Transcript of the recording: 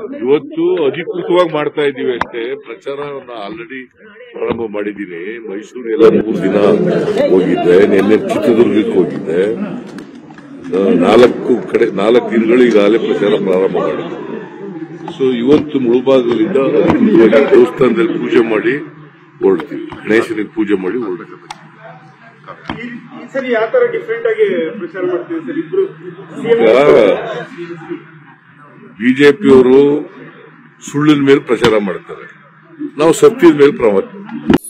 ಇವತ್ತು ಅಧಿಕೃತವಾಗಿ ಮಾಡ್ತಾ ಇದ್ದೀವಿ ಅಷ್ಟೇ ಪ್ರಚಾರವನ್ನ ಆಲ್ರೆಡಿ ಪ್ರಾರಂಭ ಮಾಡಿದ್ದೀನಿ ಮೈಸೂರು ಎಲ್ಲ ಮೂರು ದಿನ ಹೋಗಿದ್ದೆ ನಿನ್ನೆ ಚಿತ್ರದುರ್ಗಕ್ಕೆ ಹೋಗಿದ್ದೆ ಆ, ನಾಲ್ಕು ಕಡೆ ನಾಲ್ಕು ದಿನಗಳು ಈಗಾಗಲೇ ಪ್ರಚಾರ ಪ್ರಾರಂಭ ಮಾಡಿದ್ದೆ ಸೊ ಇವತ್ತು ಮುಳುಬಾಗಿಲಿಂದ ಅಧಿಕೃತವಾಗಿ ದೇವಸ್ಥಾನದಲ್ಲಿ ಪೂಜೆ ಮಾಡಿ ಹೊರಡ್ತೀವಿ ಗಣೇಶನಿಗೆ ಪೂಜೆ ಮಾಡಿ ಹೊರಡ್ತೀವಿ ಈ ಈ ಸರಿ ಯಾವ ತರ ಡಿಫ್ರೆಂಟ್ ಆಗಿ ಪ್ರಚಾರ ಮಾಡ್ತೀವಿ ಸರ್ ಇಬ್ರು ಈಗ ಬಿಜೆಪಿಯವರು ಸುಳ್ಳಿನ ಮೇಲೆ ಪ್ರಚಾರ ಮಾಡ್ತಾರೆ ನಾವು ಸತ್ಯದ ಮೇಲೆ ಪ್ರಮ